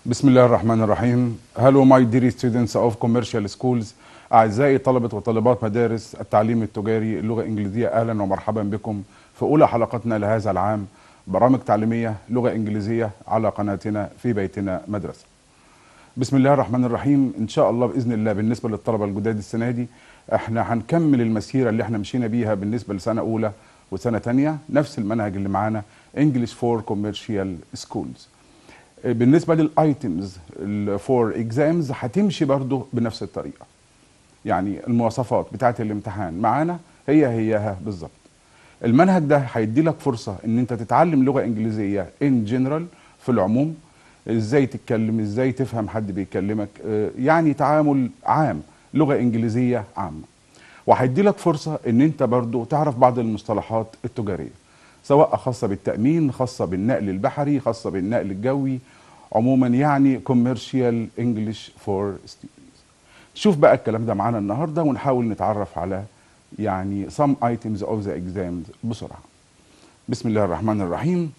بسم الله الرحمن الرحيم Hello my dear students of commercial schools أعزائي طلبة وطالبات مدارس التعليم التجاري اللغة الإنجليزية أهلا ومرحبا بكم في أولى حلقتنا لهذا العام برامج تعليمية لغة إنجليزية على قناتنا في بيتنا مدرسة بسم الله الرحمن الرحيم إن شاء الله بإذن الله بالنسبة للطلبة الجداد السنة دي احنا هنكمل المسيرة اللي احنا مشينا بيها بالنسبة لسنة أولى وسنة تانية نفس المنهج اللي معانا English for Commercial Schools بالنسبه للايتمز فور اكزامز هتمشي برضو بنفس الطريقه يعني المواصفات بتاعه الامتحان معانا هي هيها بالظبط المنهج ده هيدي لك فرصه ان انت تتعلم لغه انجليزيه ان جنرال في العموم ازاي تتكلم ازاي تفهم حد بيكلمك يعني تعامل عام لغه انجليزيه عامه وهيدي لك فرصه ان انت برضو تعرف بعض المصطلحات التجاريه سواء خاصة بالتأمين خاصة بالنقل البحري خاصة بالنقل الجوي عموما يعني commercial English for students شوف بقى الكلام ده معانا النهاردة ونحاول نتعرف على يعني some items of the exam بسرعة بسم الله الرحمن الرحيم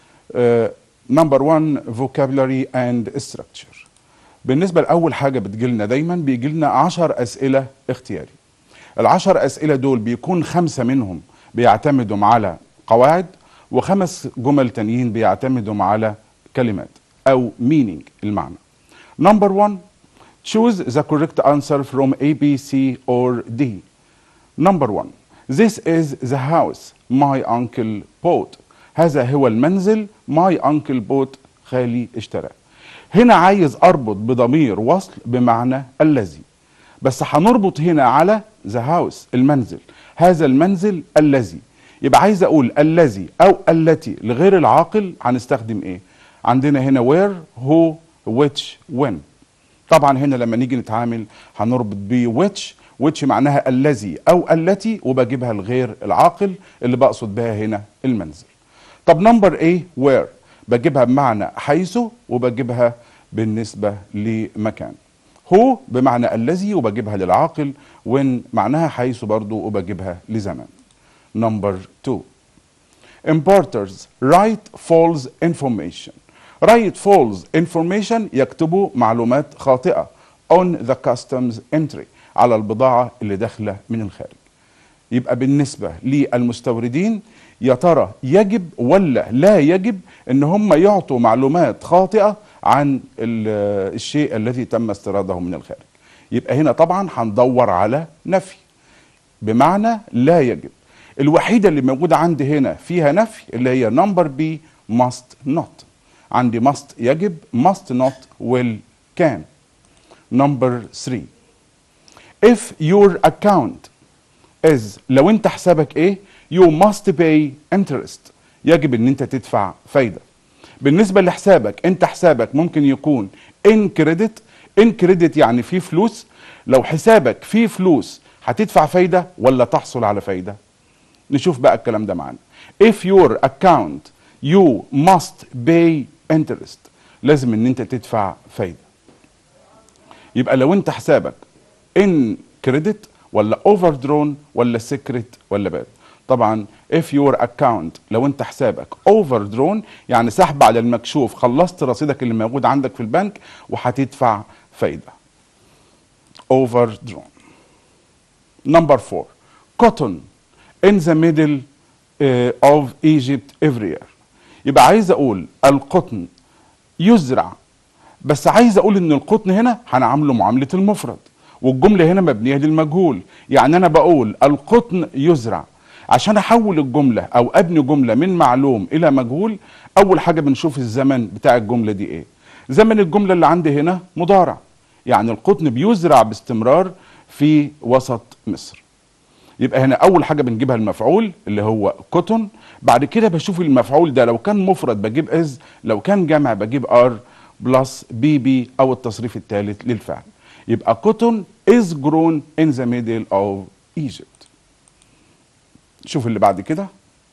uh, number one vocabulary and structure بالنسبة لأول حاجة بتجيلنا دايما بيجيلنا عشر أسئلة اختياري العشر أسئلة دول بيكون خمسة منهم بيعتمدوا على قواعد وخمس جمل تانيين بيعتمدوا على كلمات او meaning المعنى number one choose the correct answer from A B C or D number one this is the house my uncle bought هذا هو المنزل my uncle bought خالي اشتراه هنا عايز اربط بضمير وصل بمعنى الذي بس هنربط هنا على the house المنزل هذا المنزل الذي يبقى عايز اقول الذي او التي لغير العاقل هنستخدم ايه عندنا هنا where who which when طبعا هنا لما نيجي نتعامل هنربط ب which which معناها الذي او التي وبجيبها لغير العاقل اللي بقصد بها هنا المنزل طب نمبر ايه where بجيبها بمعنى حيث وبجيبها بالنسبة لمكان هو بمعنى الذي وبجيبها للعاقل when معناها حيث برضو وبجيبها لزمن Number two, importers write false information. write false information يكتبوا معلومات خاطئة on the customs entry على البضاعة اللي داخلة من الخارج. يبقى بالنسبة للمستوردين يا ترى يجب ولا لا يجب ان هم يعطوا معلومات خاطئة عن الشيء الذي تم استيراده من الخارج. يبقى هنا طبعا هندور على نفي بمعنى لا يجب. الوحيده اللي موجوده عندي هنا فيها نفي اللي هي نمبر بي must not عندي must يجب must not will can number 3 if your account is لو انت حسابك ايه you must pay interest يجب ان انت تدفع فايده بالنسبه لحسابك انت حسابك ممكن يكون in credit in credit يعني فيه فلوس لو حسابك فيه فلوس هتدفع فايده ولا تحصل على فايده نشوف بقى الكلام ده معانا if your account you must pay interest لازم ان انت تدفع فايده يبقى لو انت حسابك in credit ولا overdrawn ولا secret ولا bad طبعا if your account لو انت حسابك overdrawn يعني سحب على المكشوف خلصت رصيدك اللي موجود عندك في البنك وهتدفع فايده overdrawn number four cotton in the middle uh, of Egypt every year يبقى عايز اقول القطن يزرع بس عايز اقول ان القطن هنا هنعامله معامله المفرد والجمله هنا مبنيه للمجهول يعني انا بقول القطن يزرع عشان احول الجمله او ابني جمله من معلوم الى مجهول اول حاجه بنشوف الزمن بتاع الجمله دي ايه زمن الجمله اللي عندي هنا مضارع يعني القطن بيزرع باستمرار في وسط مصر يبقى هنا اول حاجه بنجيبها المفعول اللي هو كوتون بعد كده بشوف المفعول ده لو كان مفرد بجيب از لو كان جمع بجيب ار بلس بي بي او التصريف الثالث للفعل يبقى كوتون is grown in the middle of Egypt شوف اللي بعد كده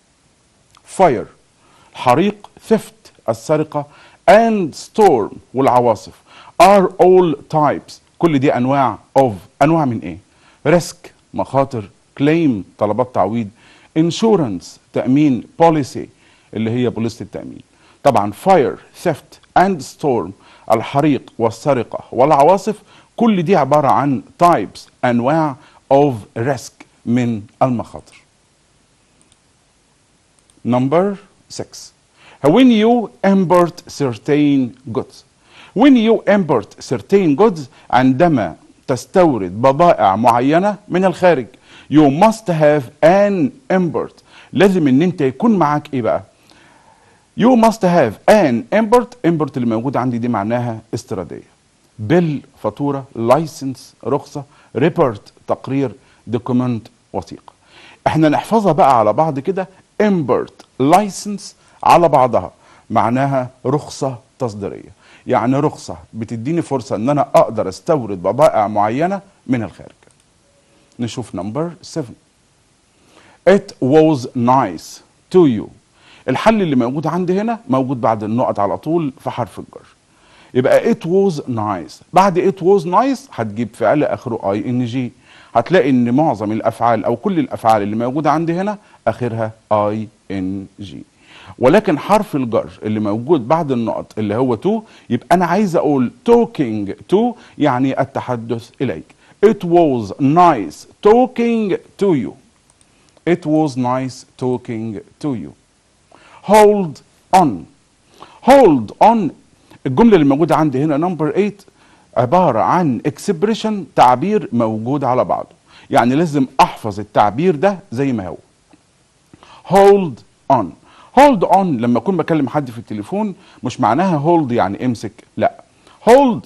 fire حريق theft السرقة and storm والعواصف are all types كل دي انواع of انواع من ايه risk مخاطر كليم طلبات تعويض انشورنس تامين بوليسي اللي هي بوليسه التامين طبعا فاير ثيفت اند ستورم الحريق والسرقة والعواصف كل دي عبارة عن types أنواع of risk من المخاطر Number 6 when you import certain goods when you import certain goods عندما تستورد بضائع معينة من الخارج you must have an import لازم ان انت يكون معاك ايه بقى you must have an import import اللي موجود عندي دي معناها استيرادية بيل فاتورة لايسنس رخصة ريبورت تقرير دوكيمنت وثيقة احنا نحفظها بقى على بعض كده import لايسنس على بعضها معناها رخصة تصديرية يعني رخصة بتديني فرصة ان انا اقدر استورد بضائع معينة من الخارج نشوف نمبر 7 It was nice to you الحل اللي موجود عندي هنا موجود بعد النقط على طول في حرف الجر يبقى it was nice بعد it was nice هتجيب فعل اخره اي ان جي هتلاقي ان معظم الافعال او كل الافعال اللي موجوده عندي هنا اخرها اي ان جي ولكن حرف الجر اللي موجود بعد النقط اللي هو تو يبقى انا عايز اقول talking to يعني التحدث اليك it was nice talking to you it was nice talking to you hold on hold on الجمله اللي موجوده عندي هنا نمبر 8 عباره عن expression تعبير موجود على بعضه يعني لازم احفظ التعبير ده زي ما هو hold on hold on لما اكون بكلم حد في التليفون مش معناها hold يعني امسك لا hold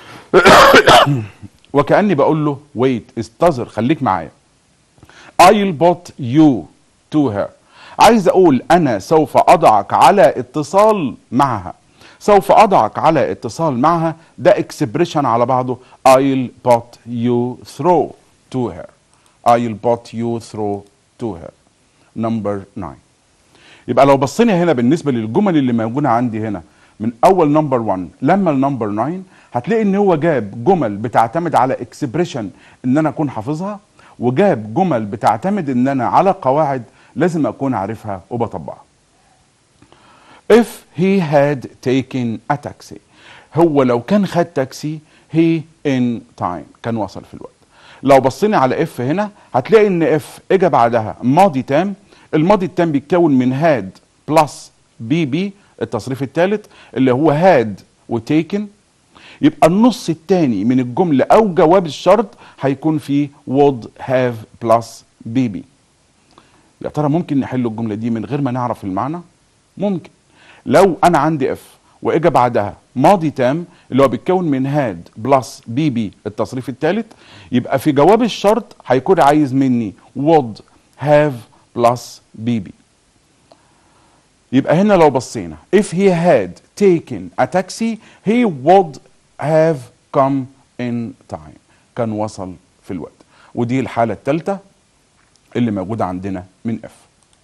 وكاني بقول له wait استظر خليك معايا I'll put you to her عايز اقول انا سوف اضعك على اتصال معها سوف اضعك على اتصال معها ده expression على بعضه I'll put you through to her I'll put you through to her number 9 يبقى لو بصينا هنا بالنسبه للجمل اللي موجوده عندي هنا من اول نمبر 1 لما النمبر 9 هتلاقي ان هو جاب جمل بتعتمد على اكسبريشن ان انا اكون حافظها وجاب جمل بتعتمد ان انا على قواعد لازم اكون عارفها وبطبقها if he had taken a taxi هو لو كان خد تاكسي he in time كان وصل في الوقت لو بصينا على اف هنا هتلاقي ان اف اجى بعدها ماضي تام الماضي التام بيتكون من هاد بلس بي بي التصريف الثالث اللي هو هاد وتيكن يبقى النص الثاني من الجمله او جواب الشرط هيكون فيه would have plus بي بي يا ترى ممكن نحل الجمله دي من غير ما نعرف المعنى ممكن لو انا عندي اف واجا بعدها ماضي تام اللي هو بيتكون من هاد بلس بي بي التصريف الثالث يبقى في جواب الشرط هيكون عايز مني would have بلس بي بي يبقى هنا لو بصينا if he had taken a taxi he would have come in time كان وصل في الوقت ودي الحالة الثالثة اللي موجودة عندنا من F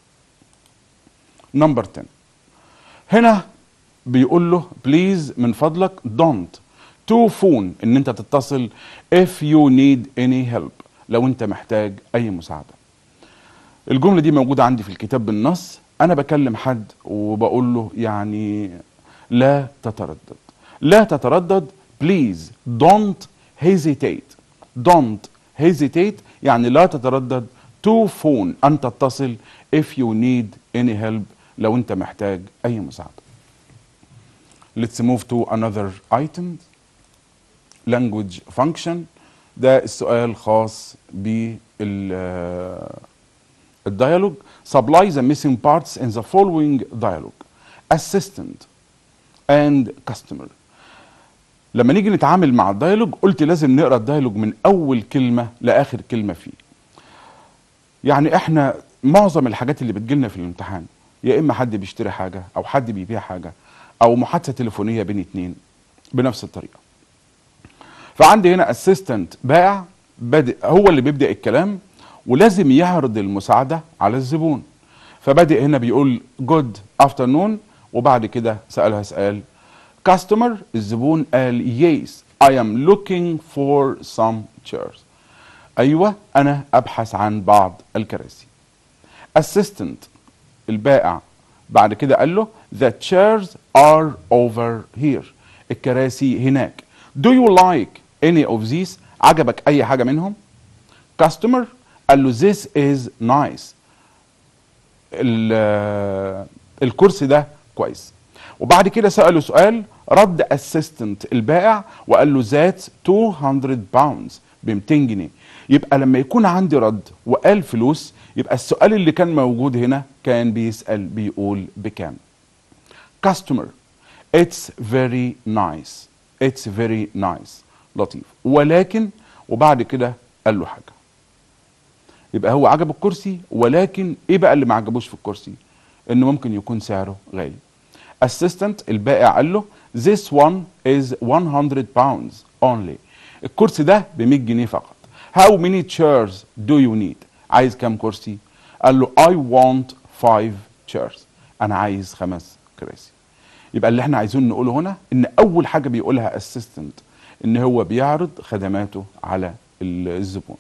نمبر 10 هنا بيقول له بليز من فضلك don't to phone ان انت تتصل if you need any help لو انت محتاج اي مساعده الجمله دي موجوده عندي في الكتاب بالنص انا بكلم حد وبقول له يعني لا تتردد لا تتردد بليز don't hesitate don't hesitate يعني لا تتردد to phone ان تتصل if you need any help لو انت محتاج اي مساعده let's move to another item language function ده السؤال خاص بال الديالوج supply the missing parts in the following dialogue assistant and customer لما نيجي نتعامل مع الديالوج قلت لازم نقرا الديالوج من اول كلمه لاخر كلمه فيه يعني احنا معظم الحاجات اللي بتجيلنا في الامتحان يا اما حد بيشتري حاجه او حد بيبيع حاجه او محادثه تليفونيه بين اتنين بنفس الطريقه فعندي هنا اسيستنت بائع بادئ هو اللي بيبدا الكلام ولازم يعرض المساعده على الزبون فبادئ هنا بيقول جود افترنون وبعد كده سالها سؤال كاستمر الزبون قال يس I am looking for some chairs ايوه انا ابحث عن بعض الكراسي assistant البائع بعد كده قال له the chairs are over here الكراسي هناك do you like any of these عجبك اي حاجه منهم customer قال له this is nice ال- الكرسي ده كويس وبعد كده سأله سؤال رد اسيستنت البائع وقال له ذات 200 باوندز ب 200 جنيه يبقى لما يكون عندي رد وقال فلوس يبقى السؤال اللي كان موجود هنا كان بيسأل بيقول بكام customer it's very nice it's very nice لطيف ولكن وبعد كده قال له حاجه يبقى هو عجب الكرسي ولكن ايه بقى اللي ما عجبوش في الكرسي انه ممكن يكون سعره غالي assistant البائع قال له this one is 100 pounds only الكرسي ده ب 100 جنيه فقط how many chairs do you need عايز كام كرسي قال له I want five chairs انا عايز خمس كراسي يبقى اللي احنا عايزين نقوله هنا ان اول حاجه بيقولها assistant ان هو بيعرض خدماته على الزبون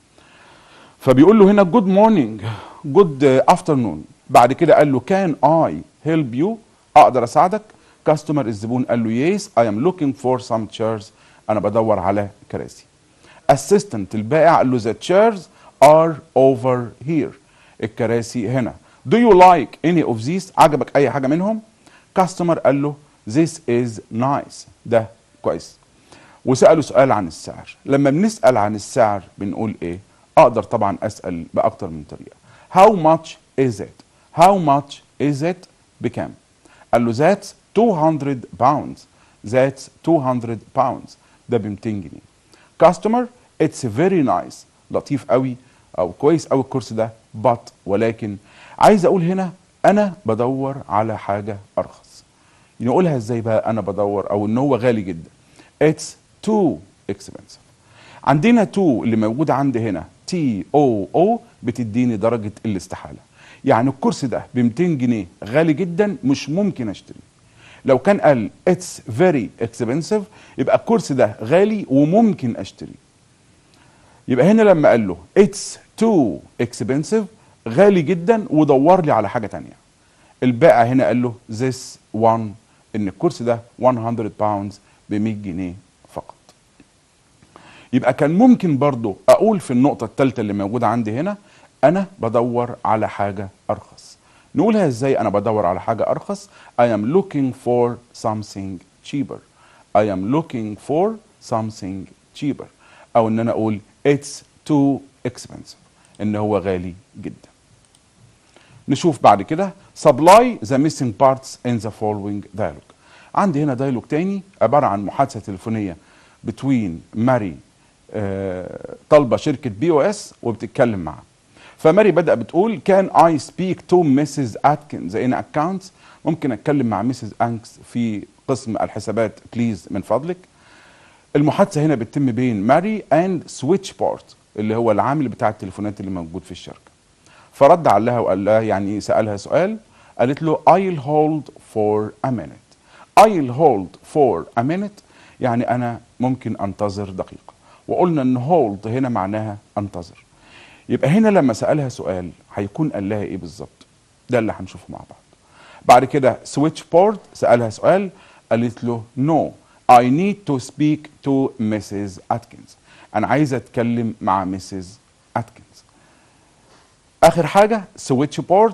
فبيقول له هنا جود مورنينج جود افترنون بعد كده قال له كان اي هيلب يو اقدر اساعدك كاستمر الزبون قال له يس اي ام لوكينج فور سام تشيرز انا بدور على كراسي اسيستنت البائع قال له ذا تشيرز ار اوفر هير الكراسي هنا Do you like any of these عجبك اي حاجه منهم كاستمر قال له this is nice ده كويس وسأله سؤال عن السعر لما بنسأل عن السعر بنقول ايه اقدر طبعا اسأل باكتر من طريقة how much is it how much is it بكام قال له that's 200 pounds that's 200 pounds ده ب 200 جنيه customer it's very nice لطيف قوي او كويس قوي الكرسي ده but ولكن عايز اقول هنا انا بدور على حاجة ارخص نقولها ازاي بقى انا بدور او ان هو غالي جدا it's too expensive عندنا تو اللي موجودة عندي هنا تي او او بتديني درجة الاستحالة يعني الكرسي ده ب 200 جنيه غالي جدا مش ممكن اشتريه لو كان قال اتس فيري اكسبنسيف يبقى الكرسي ده غالي وممكن اشتريه يبقى هنا لما قال له اتس تو اكسبنسيف غالي جدا ودور لي على حاجة تانية البائع هنا قال له this one ان الكرسي ده 100 باوندز ب 100 جنيه فقط يبقى كان ممكن برضو اقول في النقطة الثالثة اللي موجودة عندي هنا انا بدور على حاجة ارخص نقولها ازاي انا بدور على حاجة ارخص I am looking for something cheaper I am looking for something cheaper او ان انا اقول it's too expensive ان هو غالي جدا نشوف بعد كده supply the missing parts in the following dialogue عندي هنا دايلوج تاني عبارة عن محادثة تليفونية between ماري آه، طالبة شركة بي او اس وبتتكلم معاه فماري بدأ بتقول كان اي سبيك تو مسز اتكنز ان اكونتس ممكن اتكلم مع مسز انكس في قسم الحسابات بليز من فضلك المحادثة هنا بتتم بين ماري اند سويتش بورت اللي هو العامل بتاع التليفونات اللي موجود في الشركة فرد عليها وقال لها يعني سألها سؤال قالت له I'll hold for a minute I'll hold for a minute يعني أنا ممكن أنتظر دقيقة وقلنا إن hold هنا معناها أنتظر يبقى هنا لما سألها سؤال هيكون قال لها إيه بالظبط ده اللي هنشوفه مع بعض بعد كده سويتش بورد سألها سؤال قالت له no I need to speak to Mrs. Atkins أنا عايزة أتكلم مع Mrs. Atkins اخر حاجه سويتش بورد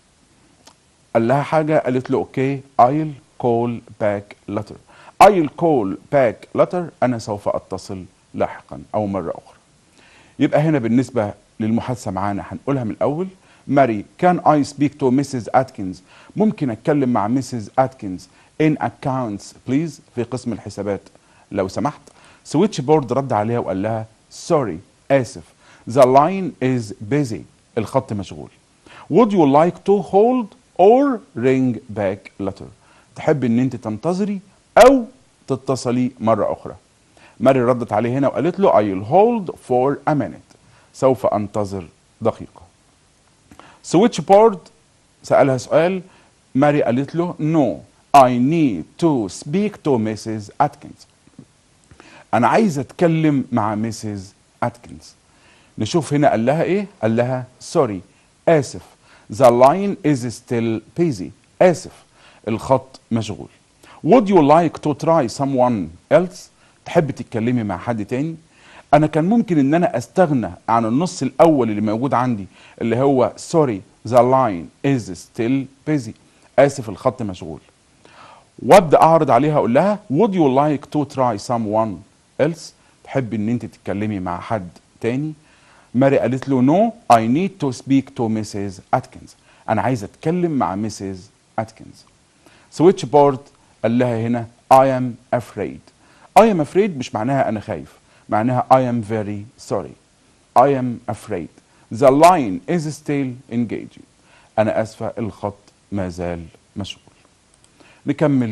قال لها حاجه قالت له اوكي I'll call back later I'll call back later انا سوف اتصل لاحقا او مره اخرى يبقى هنا بالنسبه للمحادثه معانا هنقولها من الاول ماري كان اي سبيك تو مسز اتكنز ممكن اتكلم مع مسز اتكنز ان اكاونتس بليز في قسم الحسابات لو سمحت سويتش بورد رد عليها وقال لها سوري اسف the line is busy الخط مشغول would you like to hold or ring back later تحب ان انت تنتظري او تتصلي مرة اخرى ماري ردت عليه هنا وقالت له I'll hold for a minute سوف انتظر دقيقة سويتش بورد سألها سؤال ماري قالت له no I need to speak to Mrs. Atkins انا عايز اتكلم مع ميسيز اتكنز نشوف هنا قال لها ايه قال لها سوري اسف the line is still busy اسف الخط مشغول would you like to try someone else تحب تتكلمي مع حد تاني انا كان ممكن ان انا استغنى عن النص الاول اللي موجود عندي اللي هو sorry the line is still busy اسف الخط مشغول وابدا اعرض عليها اقول لها would you like to try someone else تحب ان انت تتكلمي مع حد تاني ماري قالت له no I need to speak to Mrs. Atkins انا عايز اتكلم مع Mrs. Atkins سويتش بورد قال لها هنا I am afraid I am afraid مش معناها انا خايف معناها I am very sorry I am afraid the line is still engaging انا اسفه الخط ما زال مشغول نكمل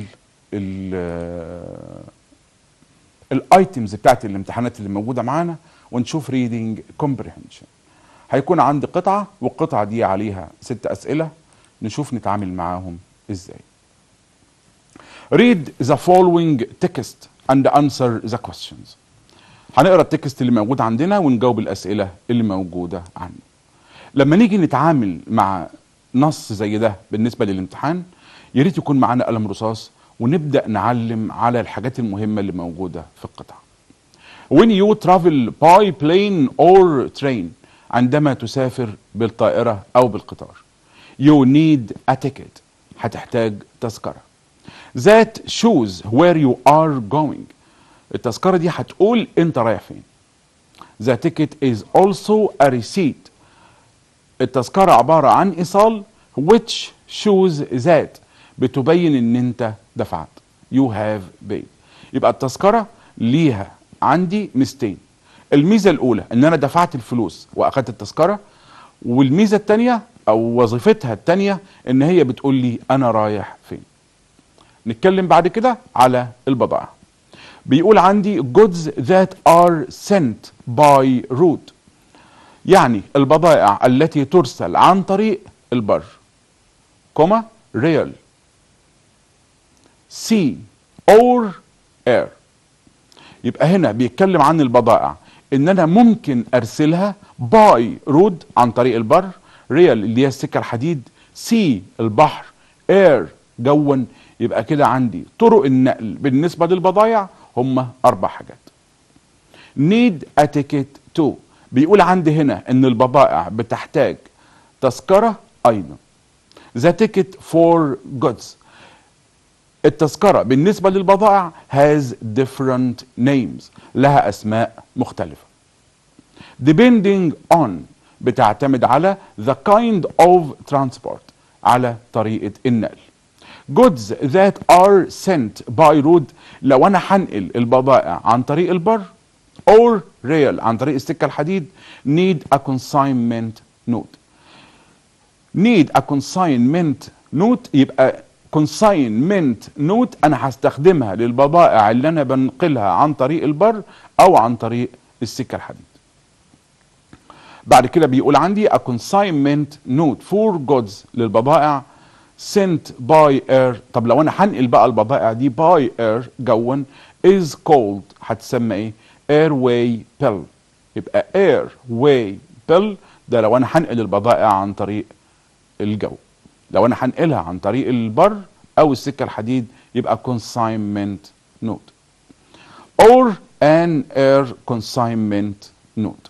الايتمز بتاعت الامتحانات اللي موجوده معانا ونشوف ريدنج كومبريهنشن هيكون عندي قطعه والقطعه دي عليها ست اسئله نشوف نتعامل معاهم ازاي read the following text and answer the questions هنقرا التكست اللي موجود عندنا ونجاوب الاسئله اللي موجوده عنه لما نيجي نتعامل مع نص زي ده بالنسبه للامتحان يا ريت يكون معانا قلم رصاص ونبدا نعلم على الحاجات المهمه اللي موجوده في القطعه when you travel by plane or train عندما تسافر بالطائره او بالقطار you need a ticket هتحتاج تذكره that shows where you are going التذكرة دي هتقول انت رايح فين the ticket is also a receipt التذكرة عبارة عن ايصال which shows that بتبين ان انت دفعت you have paid يبقى التذكرة ليها عندي ميزتين الميزة الاولى ان انا دفعت الفلوس واخدت التذكرة والميزة التانية او وظيفتها التانية ان هي بتقول لي انا رايح فين نتكلم بعد كده على البضائع بيقول عندي goods that are sent by road يعني البضائع التي ترسل عن طريق البر كوما rail sea or air يبقى هنا بيتكلم عن البضائع ان انا ممكن ارسلها باي رود عن طريق البر ريال اللي هي السكه الحديد سي البحر اير جوا يبقى كده عندي طرق النقل بالنسبه للبضائع هم اربع حاجات need a ticket to بيقول عندي هنا ان البضائع بتحتاج تذكره ايضا the ticket for goods التذكره بالنسبه للبضائع has different names لها اسماء مختلفه depending on بتعتمد على the kind of transport على طريقه النقل goods that are sent by road لو انا هنقل البضائع عن طريق البر or rail عن طريق السكه الحديد need a consignment note need a consignment note يبقى consignment note انا هستخدمها للبضائع اللي انا بنقلها عن طريق البر او عن طريق السكه الحديد بعد كده بيقول عندي a consignment note for goods للبضائع sent by air طب لو انا هنقل بقى البضائع دي by air جوا is called هتسمى ايه airway bill يبقى airway bill ده لو انا هنقل البضائع عن طريق الجو لو انا هنقلها عن طريق البر او السكه الحديد يبقى consignment note or an air consignment note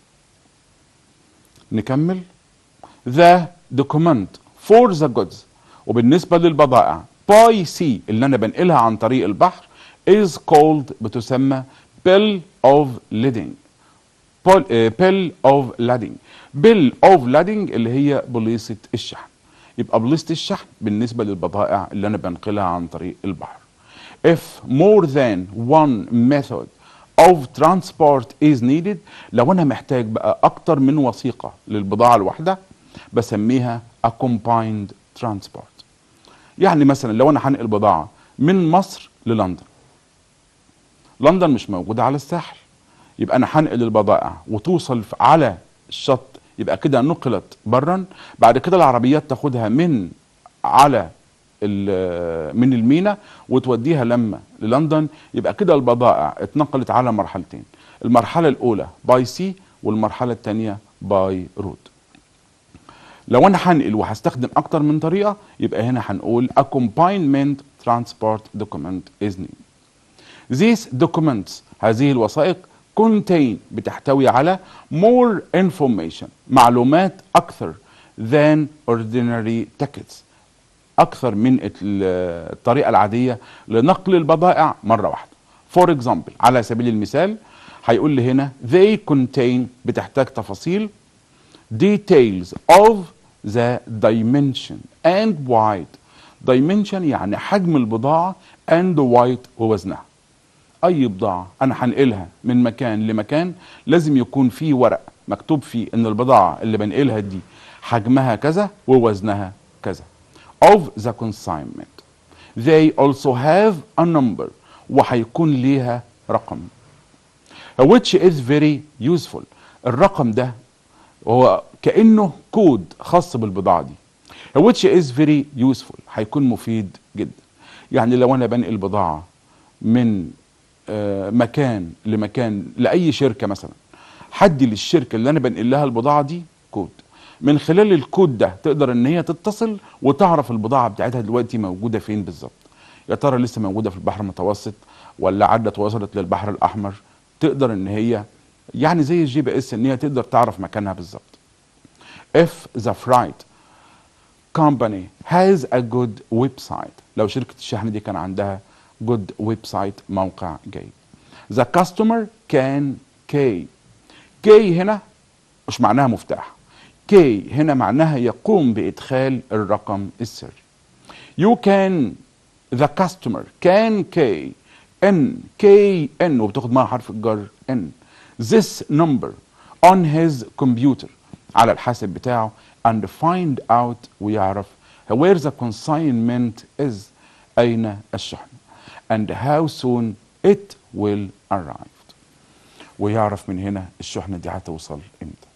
نكمل the document for the goods وبالنسبة للبضائع باي سي اللي أنا بنقلها عن طريق البحر is called بتسمى bill of lading bill of lading bill of lading اللي هي بوليصة الشحن يبقى بوليصة الشحن بالنسبة للبضائع اللي أنا بنقلها عن طريق البحر if more than one method of transport is needed لو أنا محتاج بقى أكتر من وثيقة للبضاعة الواحدة بسميها a combined transport يعني مثلا لو انا هنقل بضاعه من مصر للندن لندن مش موجوده على الساحل يبقى انا هنقل البضائع وتوصل على الشط يبقى كده نقلت برا بعد كده العربيات تاخدها من على من المينا وتوديها لما للندن يبقى كده البضائع اتنقلت على مرحلتين المرحله الاولى باي سي والمرحله الثانيه باي رود لو انا هنقل وهستخدم اكتر من طريقه يبقى هنا هنقول a combined transport document is needed. These documents هذه الوثائق contain بتحتوي على more information معلومات أكثر than ordinary tickets أكثر من ال- الطريقة العادية لنقل البضائع مرة واحدة. For example على سبيل المثال هيقول لي هنا they contain بتحتاج تفاصيل details of the dimension and weight dimension يعني حجم البضاعة and weight ووزنها اي بضاعة انا هنقلها من مكان لمكان لازم يكون في ورق مكتوب فيه ان البضاعة اللي بنقلها دي حجمها كذا ووزنها كذا of the consignment they also have a number وهيكون ليها رقم which is very useful الرقم ده هو كأنه كود خاص بالبضاعة دي which is very useful هيكون مفيد جدا يعني لو انا بنقل بضاعة من آه، مكان لمكان لأي شركة مثلا حدي للشركة اللي انا بنقل لها البضاعة دي كود من خلال الكود ده تقدر ان هي تتصل وتعرف البضاعة بتاعتها دلوقتي موجودة فين بالظبط يا ترى لسه موجودة في البحر المتوسط ولا عدت وصلت للبحر الأحمر تقدر ان هي يعني زي الجي بي اس ان هي تقدر تعرف مكانها بالظبط if the freight company has a good website لو شركة الشحن دي كان عندها good website موقع جيد the customer can key key هنا مش معناها مفتاح key هنا معناها يقوم بإدخال الرقم السري you can the customer can key n k n وبتاخد معاها حرف الجر n this number on his computer على الحاسب بتاعه and find out ويعرف where the consignment is أين الشحن and how soon it will arrive ويعرف من هنا الشحنة دي هتوصل امتى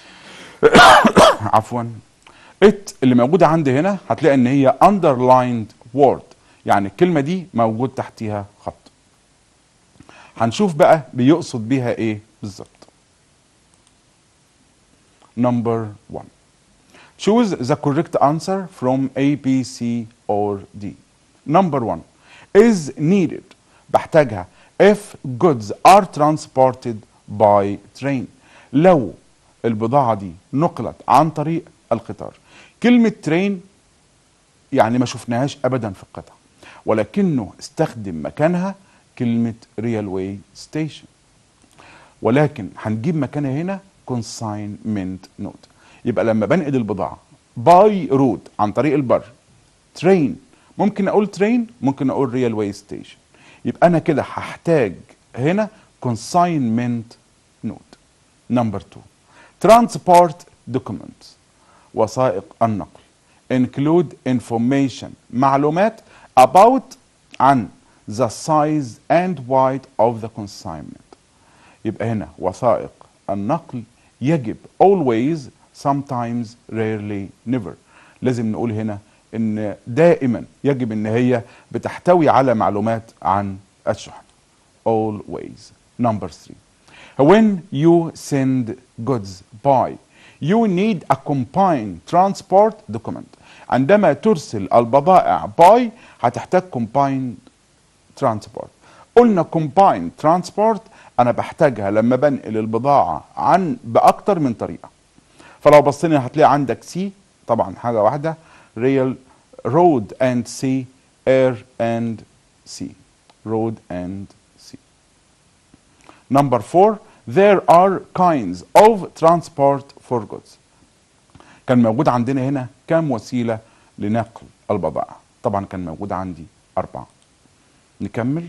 عفوا it اللي موجودة عندي هنا هتلاقي ان هي underlined word يعني الكلمة دي موجود تحتيها خط هنشوف بقى بيقصد بيها ايه بالظبط number one choose the correct answer from A, B, C or D number one is needed بحتاجها if goods are transported by train لو البضاعة دي نقلت عن طريق القطار كلمة train يعني ما شفناهاش ابدا في القطع ولكنه استخدم مكانها كلمة railway station ولكن هنجيب مكانها هنا consignment note يبقى لما بنقل البضاعة باي رود عن طريق البر ترين ممكن اقول ترين ممكن اقول railway station يبقى انا كده هحتاج هنا consignment note number two transport documents وثائق النقل include information معلومات about عن the size and weight of the consignment يبقى هنا وثائق النقل يجب always sometimes rarely never لازم نقول هنا ان دائما يجب ان هي بتحتوي على معلومات عن الشحن always number three when you send goods by you need a combined transport document عندما ترسل البضائع by هتحتاج combined transport قلنا combined transport انا بحتاجها لما بنقل البضاعة عن باكتر من طريقة فلو بصينا هتلاقي عندك سي طبعا حاجة واحدة real road and sea air and sea road and sea number four there are kinds of transport for goods كان موجود عندنا هنا كام وسيلة لنقل البضائع طبعا كان موجود عندي أربعة نكمل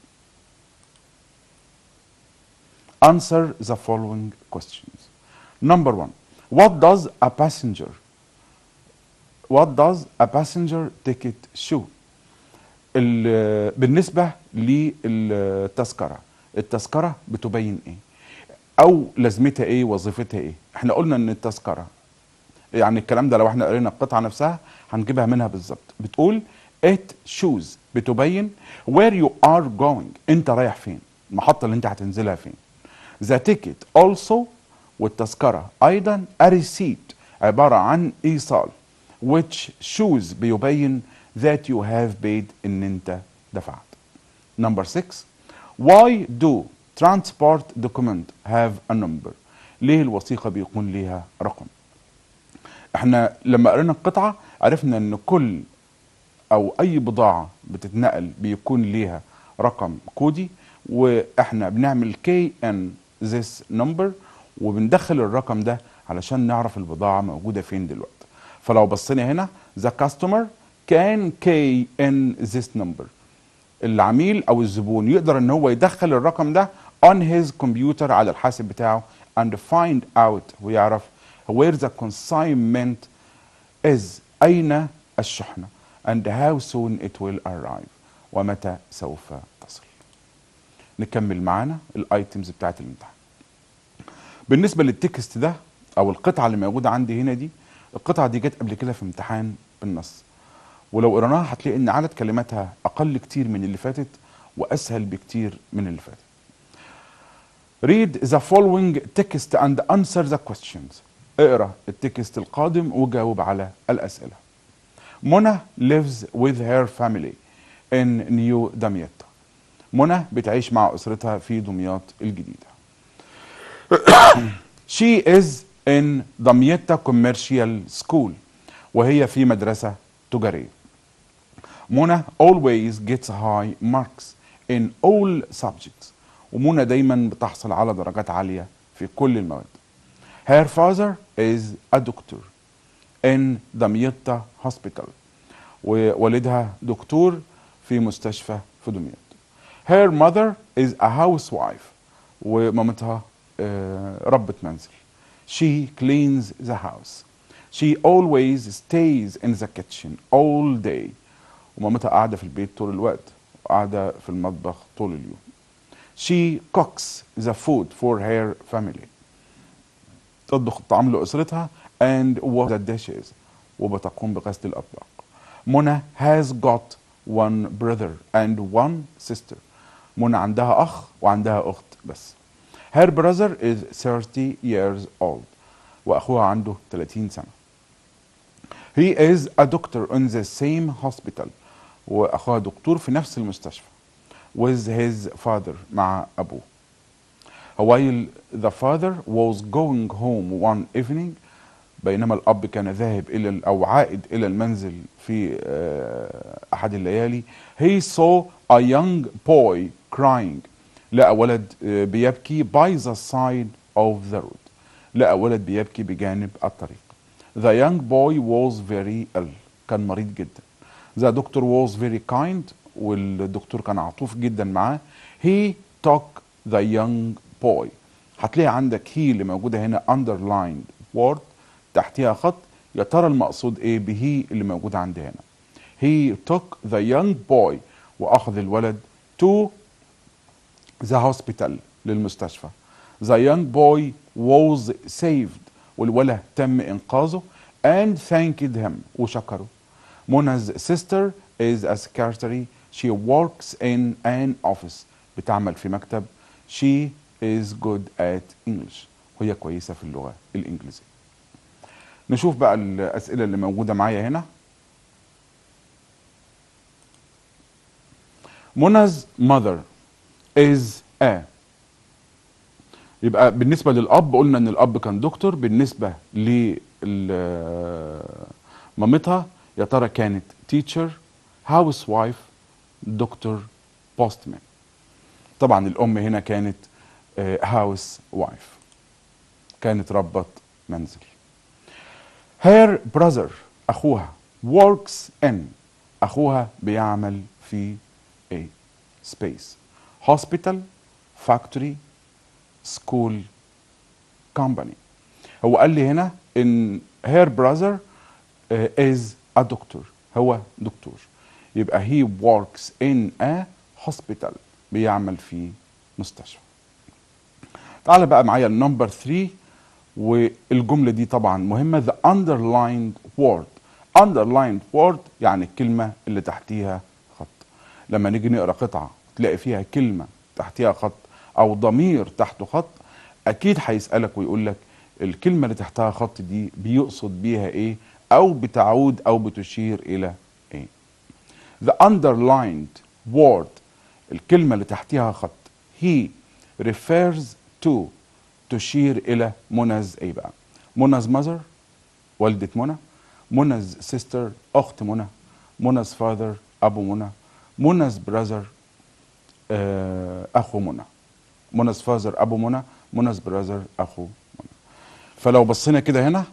answer the following questions number one what does a passenger what does a passenger ticket show ال- بالنسبة للتذكرة التذكرة بتبين ايه او لازمتها ايه وظيفتها ايه احنا قلنا ان التذكرة يعني الكلام ده لو احنا قرينا القطعة نفسها هنجيبها منها بالظبط بتقول it shows بتبين where you are going انت رايح فين المحطة اللي انت هتنزلها فين the ticket also والتذكرة ايضا a receipt عبارة عن ايصال which shows بيبين that you have paid ان انت دفعت number 6 why do transport document have a number ليه الوثيقة بيكون ليها رقم احنا لما قرينا القطعة عرفنا ان كل او اي بضاعة بتتنقل بيكون ليها رقم كودي واحنا بنعمل كي ان this number وبندخل الرقم ده علشان نعرف البضاعة موجودة فين دلوقتي فلو بصينا هنا the customer can key in this number العميل او الزبون يقدر ان هو يدخل الرقم ده on his computer على الحاسب بتاعه and find out ويعرف where the consignment is اين الشحنة and how soon it will arrive ومتى سوف تصل نكمل معانا الايتمز بتاعت الامتحان بالنسبة للتكست ده او القطعة اللي موجودة عندي هنا دي القطعة دي جت قبل كده في امتحان بالنص ولو قريناها هتلاقي ان عدد كلماتها اقل كتير من اللي فاتت واسهل بكتير من اللي فاتت read the following text and answer the questions اقرا التكست القادم وجاوب على الاسئله منى lives with her family in New دمياط منى بتعيش مع اسرتها في دمياط الجديده she is in دمياط commercial school وهي في مدرسه تجاريه منى always gets high marks in all subjects ومنى دايما بتحصل على درجات عالية في كل المواد her father is a doctor in دمياط hospital ووالدها دكتور في مستشفى في دمياط her mother is a housewife ومامتها آه، ربة منزل she cleans the house she always stays in the kitchen all day ومامتها قاعدة في البيت طول الوقت وقاعدة في المطبخ طول اليوم she cooks the food for her family تطبخ الطعام لأسرتها and wash the dishes وبتقوم بغسل الأطباق منى has got one brother and one sister منى عندها أخ وعندها أخت بس her brother is 30 years old وأخوها عنده 30 سنة he is a doctor in the same hospital واخوها دكتور في نفس المستشفى with his father مع ابوه while the father was going home one evening بينما الاب كان ذاهب الى او عائد الى المنزل في آه، احد الليالي he saw a young boy crying لقى ولد آه، بيبكي by the side of the road لقى ولد بيبكي بجانب الطريق the young boy was very ill كان مريض جدا the doctor was very kind والدكتور كان عطوف جدا معاه he took the young boy هتلاقي عندك هي اللي موجوده هنا underlined word تحتها خط يا ترى المقصود ايه بهي اللي موجوده عندي هنا he took the young boy واخذ الولد to the hospital للمستشفى the young boy was saved والولد تم انقاذه and thanked him وشكره Mona's sister is a secretary. She works in an office. بتعمل في مكتب. She is good at English. وهي كويسة في اللغة الإنجليزية. نشوف بقى الأسئلة اللي موجودة معايا هنا. Mona's mother is a يبقى بالنسبة للأب قلنا إن الأب كان دكتور بالنسبة لمامتها يا ترى كانت تيتشر هاوس وايف دكتور بوستمان طبعا الام هنا كانت هاوس وايف كانت ربة منزل هير براذر اخوها works in اخوها بيعمل في ايه سبيس هوسبيتال فاكتوري سكول كومباني هو قال لي هنا ان هير براذر از a doctor هو دكتور يبقى he works in a hospital بيعمل في مستشفى تعال بقى معايا النمبر 3 والجملة دي طبعا مهمة the underlined word underlined word يعني الكلمة اللي تحتيها خط لما نيجي نقرا قطعة تلاقي فيها كلمة تحتيها خط أو ضمير تحته خط أكيد هيسألك ويقول لك الكلمة اللي تحتها خط دي بيقصد بيها إيه أو بتعود أو بتشير إلى إيه the underlined word الكلمة اللي تحتها خط he refers to تشير إلى منز إيه بقى منز mother والدة منى منز sister أخت منى منز father أبو منى منز brother آه، أخو منى منز father أبو منى منز brother أخو منى فلو بصينا كده هنا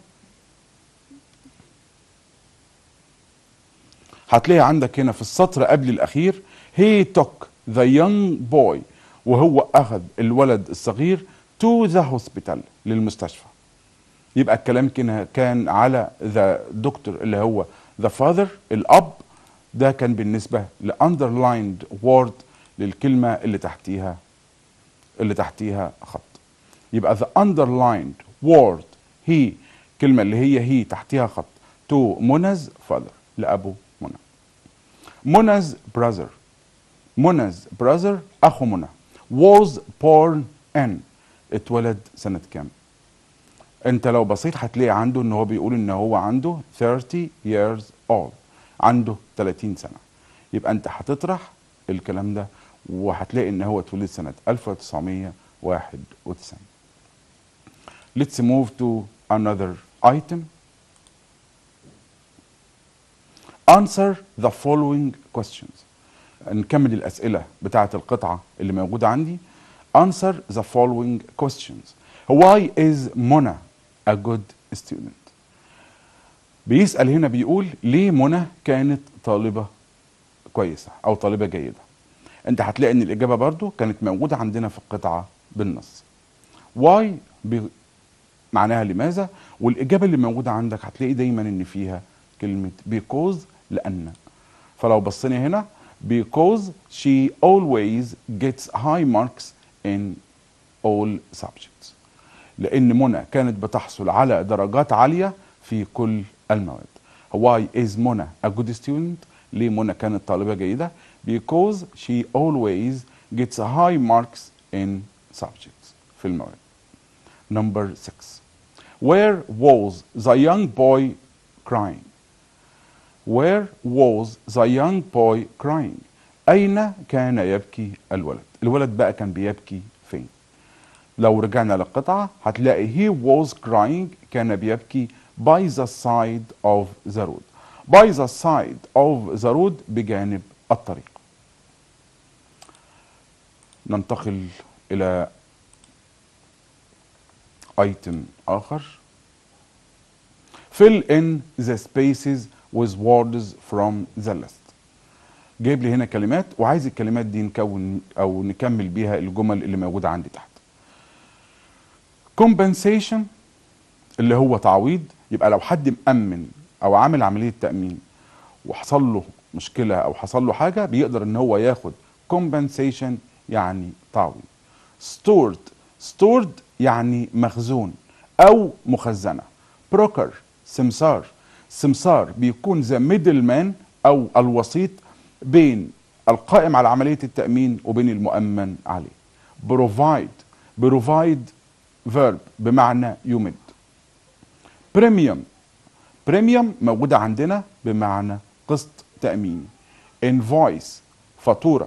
هتلاقي عندك هنا في السطر قبل الأخير he took the young boy وهو أخذ الولد الصغير to the hospital للمستشفى يبقى الكلام كان كان على ذا دكتور اللي هو ذا فاذر الاب ده كان بالنسبه لاندرلايند وورد للكلمه اللي تحتيها اللي تحتيها خط يبقى ذا اندرلايند وورد هي كلمه اللي هي هي تحتيها خط تو منز فاذر لابو منى منز براذر منز براذر اخو منى was born in اتولد سنه كام انت لو بصيت هتلاقي عنده ان هو بيقول ان هو عنده 30 years old عنده 30 سنه يبقى انت هتطرح الكلام ده وهتلاقي ان هو اتولد سنه 1991 Let's move to another item. Answer the following questions. نكمل الأسئلة بتاعة القطعة اللي موجودة عندي. Answer the following questions. Why is Mona a good student? بيسأل هنا بيقول ليه منى كانت طالبة كويسة أو طالبة جيدة أنت هتلاقي إن الإجابة برضو كانت موجودة عندنا في القطعة بالنص why ب... معناها لماذا والإجابة اللي موجودة عندك هتلاقي دايما إن فيها كلمة because لأن فلو بصينا هنا because she always gets high marks in all subjects لأن منى كانت بتحصل على درجات عالية في كل المواد why is منى a good student ليه منى كانت طالبة جيدة because she always gets high marks in subjects في المواد number 6 where was the young boy crying where was the young boy crying أين كان يبكي الولد الولد بقى كان بيبكي فين لو رجعنا للقطعة هتلاقي he was crying كان بيبكي by the side of the road by the side of the road بجانب الطريق ننتقل إلى item آخر fill in the spaces with words from the list جايب لي هنا كلمات وعايز الكلمات دي نكون او نكمل بيها الجمل اللي موجوده عندي تحت compensation اللي هو تعويض يبقى لو حد مأمن او عامل عمليه تأمين وحصل له مشكله او حصل له حاجه بيقدر ان هو ياخد compensation يعني تعويض stored stored يعني مخزون او مخزنه broker سمسار سمسار بيكون ذا ميدل مان او الوسيط بين القائم على عمليه التامين وبين المؤمن عليه provide provide verb بمعنى يمد بريميوم بريميوم موجوده عندنا بمعنى قسط تاميني انفويس فاتوره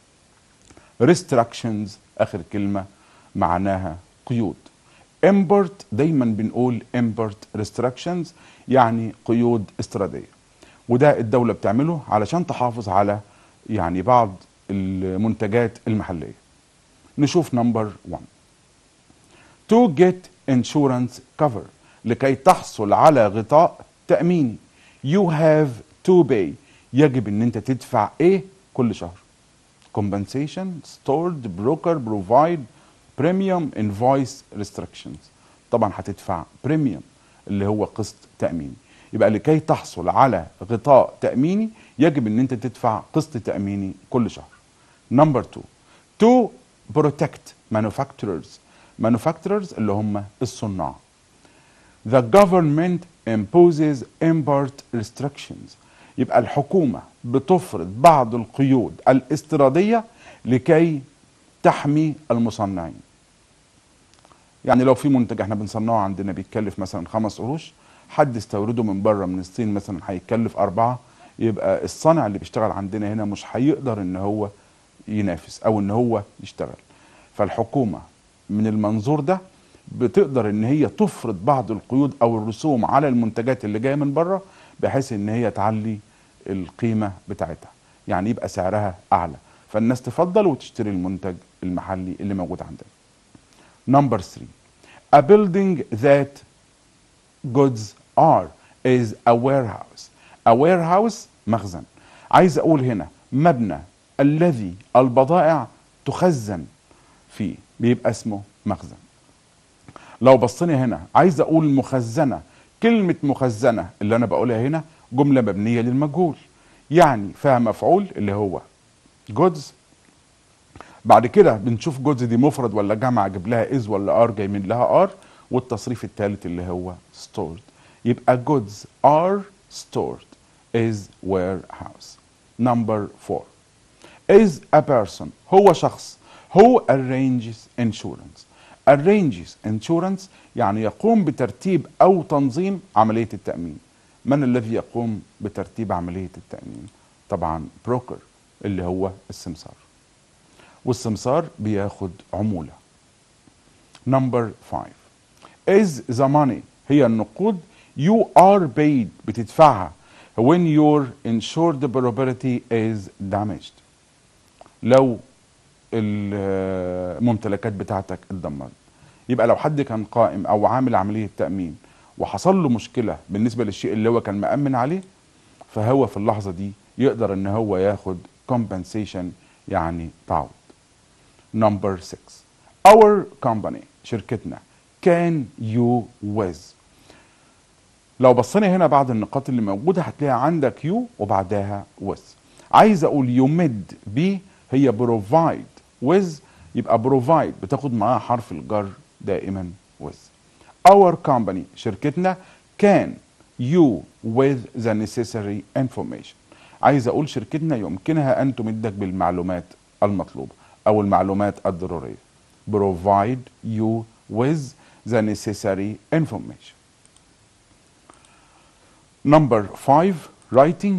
restrictions اخر كلمه معناها قيود import دايما بنقول import restrictions يعني قيود استراتيجيه وده الدوله بتعمله علشان تحافظ على يعني بعض المنتجات المحليه نشوف نمبر 1 to get insurance cover لكي تحصل على غطاء تأميني you have to pay يجب ان انت تدفع ايه كل شهر compensation stored broker provide premium invoice restrictions طبعا هتدفع premium اللي هو قسط تأميني يبقى لكي تحصل على غطاء تأميني يجب ان انت تدفع قسط تأميني كل شهر نمبر 2 to protect manufacturers manufacturers اللي هم الصناع the government imposes import restrictions يبقى الحكومة بتفرض بعض القيود الاستيرادية لكي تحمي المصنعين يعني لو في منتج احنا بنصنعه عندنا بيتكلف مثلا خمس قروش حد استورده من بره من الصين مثلا هيتكلف أربعة يبقى الصانع اللي بيشتغل عندنا هنا مش هيقدر ان هو ينافس او ان هو يشتغل فالحكومه من المنظور ده بتقدر ان هي تفرض بعض القيود او الرسوم على المنتجات اللي جايه من بره بحيث ان هي تعلي القيمه بتاعتها يعني يبقى سعرها اعلى فالناس تفضل وتشتري المنتج المحلي اللي موجود عندنا نمبر 3 a building that goods are is a warehouse a warehouse مخزن عايز اقول هنا مبنى الذي البضائع تخزن فيه بيبقى اسمه مخزن لو بصينا هنا عايز اقول مخزنه كلمه مخزنه اللي انا بقولها هنا جمله مبنيه للمجهول يعني فيها مفعول اللي هو جودز بعد كده بنشوف جودز دي مفرد ولا جمع اجيب لها از ولا ار جاي من لها ار والتصريف الثالث اللي هو stored يبقى goods are stored is warehouse number four is a person هو شخص who arranges insurance arranges insurance يعني يقوم بترتيب أو تنظيم عملية التأمين من الذي يقوم بترتيب عملية التأمين طبعا بروكر اللي هو السمسار والسمسار بياخد عمولة number five is the money هي النقود you are paid بتدفعها when your insured property is damaged لو الممتلكات بتاعتك اتدمرت يبقى لو حد كان قائم او عامل عمليه تامين وحصل له مشكله بالنسبه للشيء اللي هو كان مامن عليه فهو في اللحظه دي يقدر ان هو ياخد compensation يعني تعويض نمبر 6 our company شركتنا can you with لو بصينا هنا بعض النقاط اللي موجوده هتلاقي عندك يو وبعدها with عايز اقول يمد بي هي provide with يبقى provide بتاخد معاها حرف الجر دائما with our company شركتنا can you with the necessary information عايز اقول شركتنا يمكنها ان تمدك بالمعلومات المطلوبه او المعلومات الضروريه provide you with the necessary information number 5 writing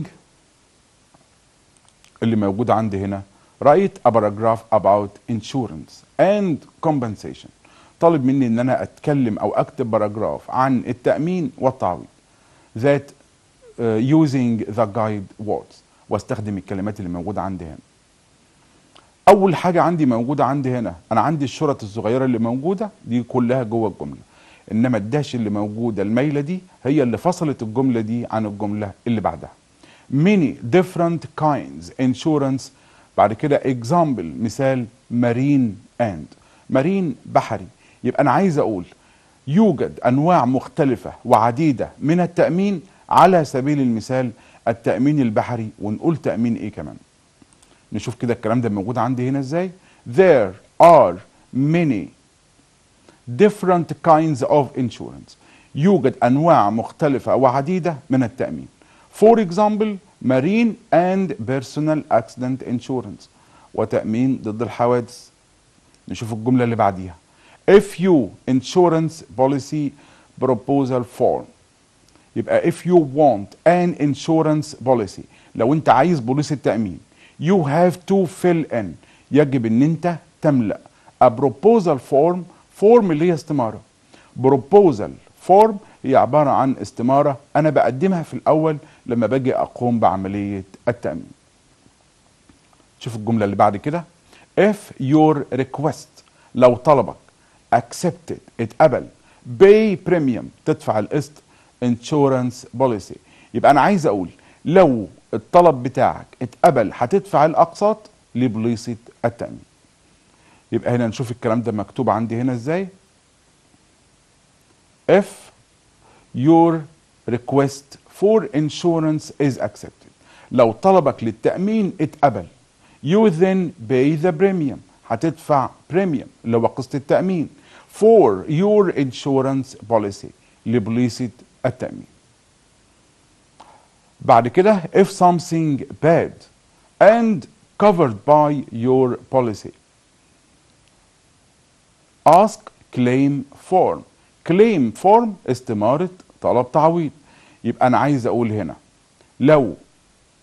اللي موجود عندي هنا write a paragraph about insurance and compensation طالب مني ان انا اتكلم او اكتب باراجراف عن التامين والتعويض that uh, using the guide words واستخدم الكلمات اللي موجوده عندي هنا اول حاجه عندي موجوده عندي هنا انا عندي الشرط الصغيره اللي موجوده دي كلها جوه الجمله انما الداش اللي موجوده المايله دي هي اللي فصلت الجمله دي عن الجمله اللي بعدها many different kinds insurance بعد كده example مثال marine and marine بحري يبقى انا عايز اقول يوجد انواع مختلفه وعديده من التامين على سبيل المثال التامين البحري ونقول تامين ايه كمان نشوف كده الكلام ده موجود عندي هنا ازاي there are many different kinds of insurance يوجد انواع مختلفه وعديده من التامين for example marine and personal accident insurance وتامين ضد الحوادث نشوف الجمله اللي بعديها if you insurance policy proposal form يبقى if you want an insurance policy لو انت عايز بوليصة تأمين you have to fill in يجب ان انت تملأ a proposal form form اللي هي استمارة proposal form هي عبارة عن استمارة انا بقدمها في الاول لما باجي اقوم بعملية التأمين شوف الجملة اللي بعد كده if your request لو طلبك accepted اتقبل pay premium تدفع القسط insurance policy يبقى انا عايز اقول لو الطلب بتاعك اتقبل هتدفع الاقساط لبوليصة التأمين يبقى هنا نشوف الكلام ده مكتوب عندي هنا ازاي if your request for insurance is accepted لو طلبك للتأمين اتقبل you then pay the premium هتدفع premium اللي هو قسط التأمين for your insurance policy لبوليصة التأمين بعد كده if something bad and covered by your policy ask claim form claim form استمارة طلب تعويض يبقى أنا عايز أقول هنا لو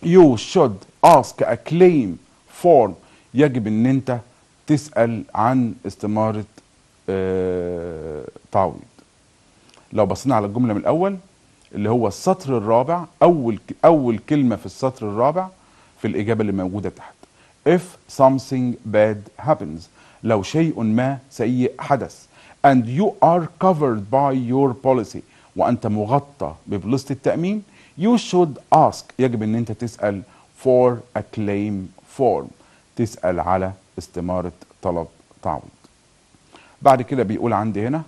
you should ask a claim form يجب ان انت تسأل عن استمارة آه، تعويض لو بصينا على الجملة من الأول اللي هو السطر الرابع أول أول كلمة في السطر الرابع في الإجابة اللي موجودة تحت if something bad happens لو شيء ما سيء حدث and you are covered by your policy وأنت مغطى ببوليصة التأمين you should ask يجب أن أنت تسأل for a claim form تسأل على استمارة طلب تعويض بعد كده بيقول عندي هنا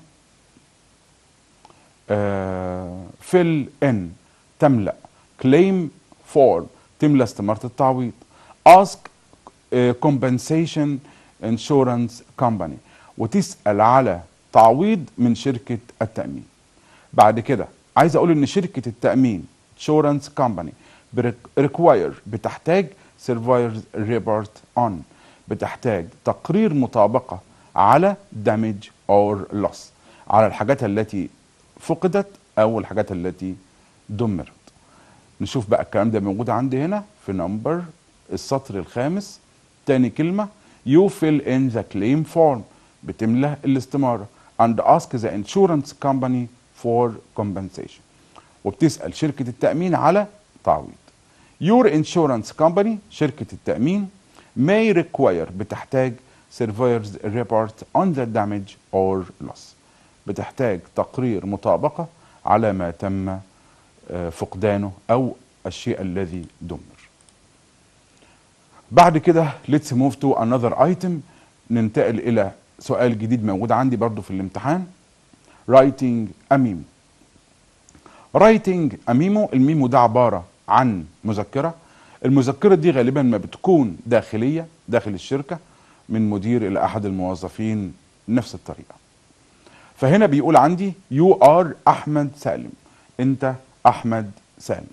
fill in تملأ claim form تملأ استمارة التعويض ask uh, compensation insurance company وتسأل على تعويض من شركة التأمين بعد كده عايز أقول إن شركة التأمين insurance company require بتحتاج survivors report on بتحتاج تقرير مطابقة على damage or loss على الحاجات التي فقدت أو الحاجات التي دمرت نشوف بقى الكلام ده موجود عندي هنا في نمبر السطر الخامس تاني كلمة you fill in the claim form بتملى الاستمارة and ask the insurance company for compensation وبتسأل شركة التأمين على تعويض your insurance company شركة التأمين may require بتحتاج surveyor's report on the damage or loss بتحتاج تقرير مطابقة على ما تم آه، فقدانه أو الشيء الذي دمر بعد كده let's move to another item ننتقل إلى سؤال جديد موجود عندي برضو في الامتحان writing a memo writing a memo الميمو ده عبارة عن مذكرة المذكرة دي غالبا ما بتكون داخلية داخل الشركة من مدير إلى أحد الموظفين نفس الطريقة فهنا بيقول عندي you are أحمد سالم أنت أحمد سالم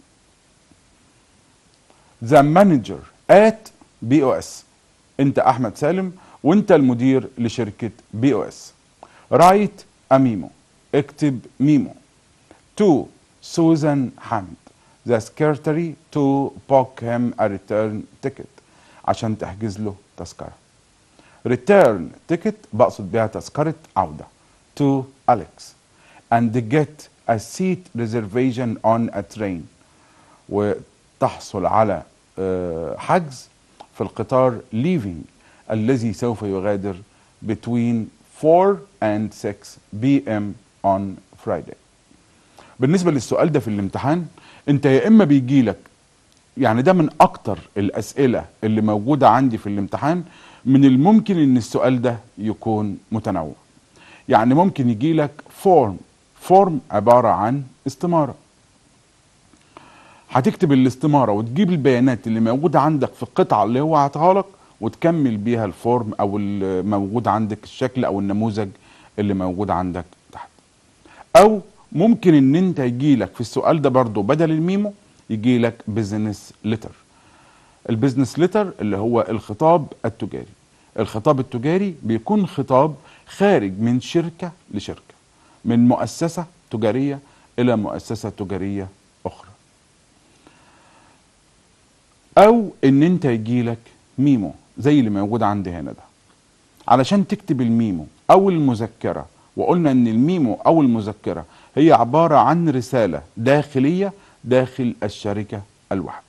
the manager at BOS أنت أحمد سالم وأنت المدير لشركة BOS write a memo اكتب ميمو to Susan حامد the secretary to book him a return ticket عشان تحجز له تذكرة return ticket بقصد بيها تذكرة عودة to Alex and get a seat reservation on a train وتحصل على آه، حجز في القطار leaving الذي سوف يغادر between 4 and 6 p.m. on Friday بالنسبة للسؤال ده في الامتحان انت يا اما بيجي لك يعني ده من اكتر الاسئلة اللي موجودة عندي في الامتحان من الممكن ان السؤال ده يكون متنوع يعني ممكن يجي لك فورم فورم عبارة عن استمارة هتكتب الاستمارة وتجيب البيانات اللي موجودة عندك في القطعة اللي هو عطاها لك وتكمل بيها الفورم او الموجود عندك الشكل او النموذج اللي موجود عندك تحت او ممكن ان انت يجي لك في السؤال ده برضو بدل الميمو يجي لك بزنس لتر البزنس لتر اللي هو الخطاب التجاري الخطاب التجاري بيكون خطاب خارج من شركة لشركة من مؤسسة تجارية إلى مؤسسة تجارية أخرى أو إن أنت يجيلك ميمو زي اللي موجود عندي هنا ده علشان تكتب الميمو أو المذكرة وقلنا إن الميمو أو المذكرة هي عبارة عن رسالة داخلية داخل الشركة الواحدة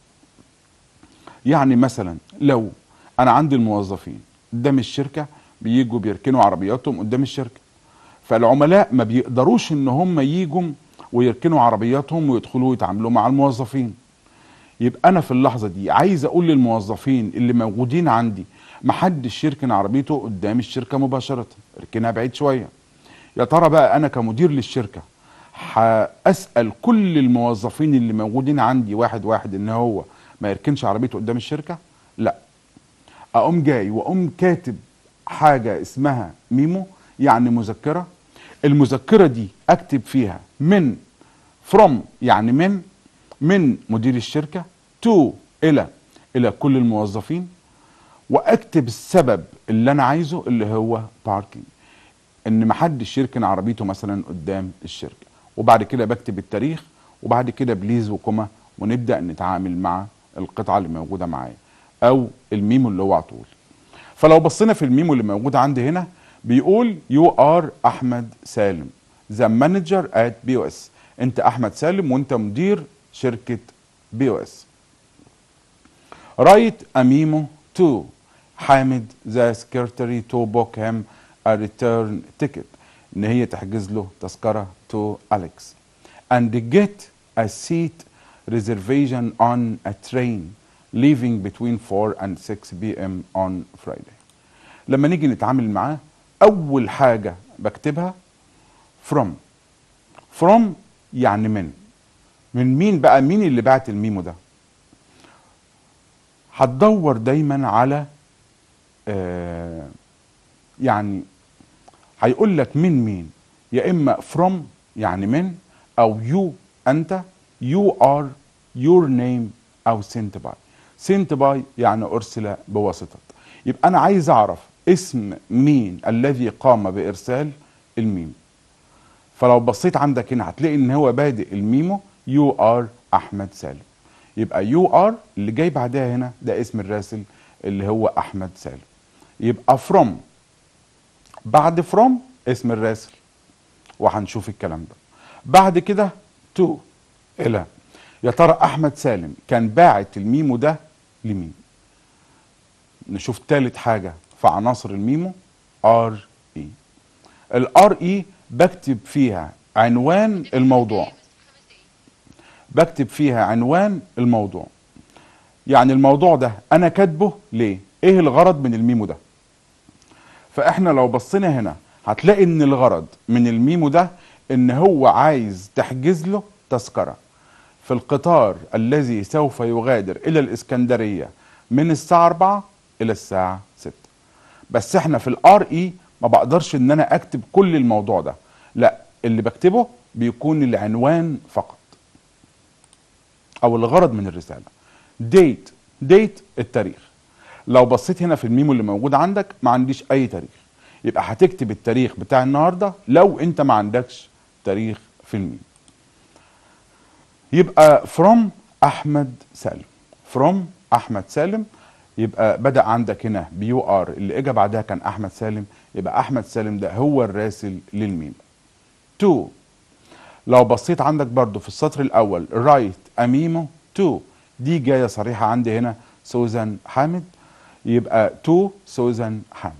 يعني مثلا لو أنا عندي الموظفين قدام الشركة بيجوا بيركنوا عربياتهم قدام الشركة فالعملاء ما بيقدروش ان هم يجوا ويركنوا عربياتهم ويدخلوا يتعاملوا مع الموظفين يبقى انا في اللحظه دي عايز اقول للموظفين اللي موجودين عندي ما حدش يركن عربيته قدام الشركه مباشره اركنها بعيد شويه يا ترى بقى انا كمدير للشركه هاسال كل الموظفين اللي موجودين عندي واحد واحد ان هو ما يركنش عربيته قدام الشركه لا اقوم جاي واقوم كاتب حاجه اسمها ميمو يعني مذكره المذكره دي اكتب فيها من from يعني من من مدير الشركه to الى الى كل الموظفين واكتب السبب اللي انا عايزه اللي هو باركينج ان محدش يركن عربيته مثلا قدام الشركه وبعد كده بكتب التاريخ وبعد كده بليز وكما ونبدا نتعامل مع القطعه اللي موجوده معايا او الميمو اللي هو عطول فلو بصينا في الميمو اللي موجود عندي هنا بيقول يو ار احمد سالم ذا مانجر ات بي او اس انت احمد سالم وانت مدير شركه بي او اس رايت اميمو تو حامد ذا سكرتري تو بوك هيم ا ريتيرن تيكت ان هي تحجز له تذكره تو اليكس and get a seat reservation on a train leaving between 4 and 6 p.m. on Friday. لما نيجي نتعامل معاه أول حاجة بكتبها from from يعني من من مين بقى مين اللي بعت الميمو ده هتدور دايما على آه يعني هيقول لك من مين يا اما from يعني من او you انت you are your name او sent by sent by يعني ارسل بواسطه يبقى انا عايز اعرف اسم مين الذي قام بارسال الميم فلو بصيت عندك هنا هتلاقي ان هو بادئ الميمو يو ار احمد سالم يبقى يو ار اللي جاي بعدها هنا ده اسم الراسل اللي هو احمد سالم يبقى from بعد from اسم الراسل وهنشوف الكلام ده بعد كده تو الى يا ترى احمد سالم كان باعت الميمو ده لمين نشوف تالت حاجه في عناصر الميمو ار اي الار اي بكتب فيها عنوان الموضوع بكتب فيها عنوان الموضوع يعني الموضوع ده انا كاتبه ليه ايه الغرض من الميمو ده فاحنا لو بصينا هنا هتلاقي ان الغرض من الميمو ده ان هو عايز تحجز له تذكره في القطار الذي سوف يغادر الى الاسكندريه من الساعه 4 الى الساعه 6 بس احنا في الار اي ما بقدرش ان انا اكتب كل الموضوع ده لا اللي بكتبه بيكون العنوان فقط او الغرض من الرساله ديت ديت التاريخ لو بصيت هنا في الميمو اللي موجود عندك ما عنديش اي تاريخ يبقى هتكتب التاريخ بتاع النهارده لو انت ما عندكش تاريخ في الميم يبقى from احمد سالم from احمد سالم يبقى بدا عندك هنا بيو ار اللي اجى بعدها كان احمد سالم يبقى احمد سالم ده هو الراسل للميم 2 لو بصيت عندك برضو في السطر الاول رايت اميمو 2 دي جايه صريحه عندي هنا سوزان حامد يبقى تو سوزان حامد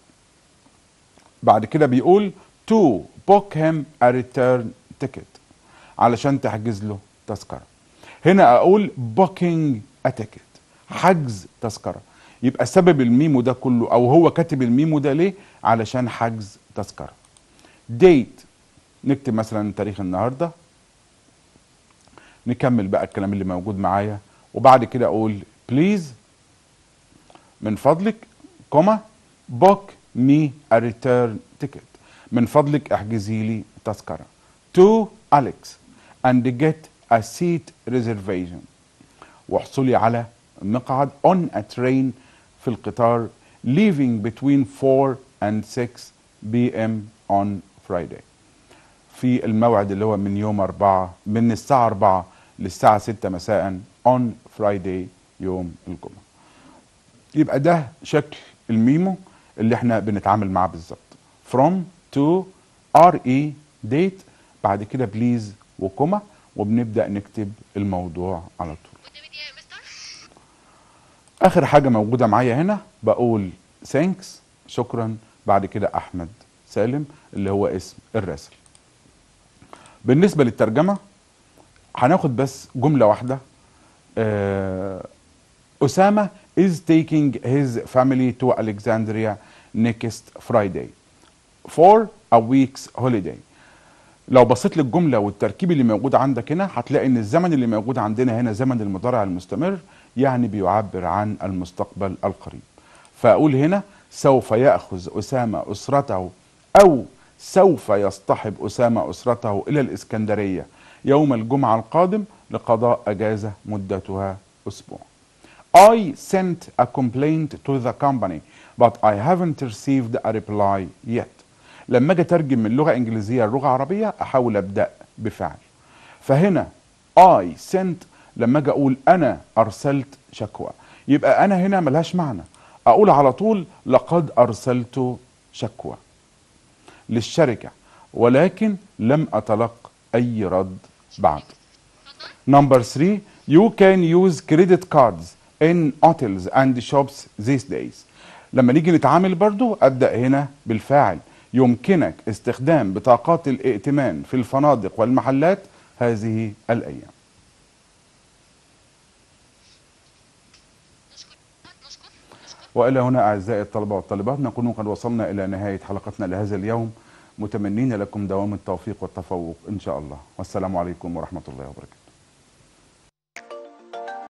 بعد كده بيقول تو بوك هيم ا ريتيرن تيكت علشان تحجز له تذكره هنا اقول بوكينج ا تيكت حجز تذكره يبقى سبب الميمو ده كله او هو كاتب الميمو ده ليه علشان حجز تذكره ديت نكتب مثلا تاريخ النهارده نكمل بقى الكلام اللي موجود معايا وبعد كده اقول بليز من فضلك كوما بوك مي ا ريتيرن تيكت من فضلك احجزي لي تذكره تو اليكس and get a seat reservation واحصلي على مقعد on a train في القطار leaving between 4 and 6 p.m. on Friday في الموعد اللي هو من يوم 4 من الساعة 4 للساعة 6 مساء on Friday يوم الجمعة يبقى ده شكل الميمو اللي احنا بنتعامل معاه بالظبط from to re date بعد كده بليز وكوما وبنبدأ نكتب الموضوع على طول اخر حاجة موجودة معايا هنا بقول thanks شكرا بعد كده احمد سالم اللي هو اسم الراسل بالنسبة للترجمة هناخد بس جملة واحدة آه، أسامة is taking his family to Alexandria next Friday for a week's holiday لو بصيت للجملة والتركيب اللي موجود عندك هنا هتلاقي ان الزمن اللي موجود عندنا هنا زمن المضارع المستمر يعني بيعبر عن المستقبل القريب فأقول هنا سوف يأخذ أسامة أسرته أو سوف يصطحب أسامة أسرته إلى الإسكندرية يوم الجمعة القادم لقضاء أجازة مدتها أسبوع I sent a complaint to the company but I haven't received a reply yet لما اجي اترجم من لغه انجليزيه للغه عربيه احاول ابدا بفعل فهنا I sent لما اجي اقول انا ارسلت شكوى يبقى انا هنا ملهاش معنى اقول على طول لقد ارسلت شكوى للشركه ولكن لم اتلق اي رد بعد Number three, you can use credit cards in hotels and shops these days. لما نيجي نتعامل برضو أبدأ هنا بالفاعل يمكنك استخدام بطاقات الائتمان في الفنادق والمحلات هذه الأيام وإلى هنا أعزائي الطلبة والطالبات نكون قد وصلنا إلى نهاية حلقتنا لهذا اليوم متمنين لكم دوام التوفيق والتفوق إن شاء الله والسلام عليكم ورحمة الله وبركاته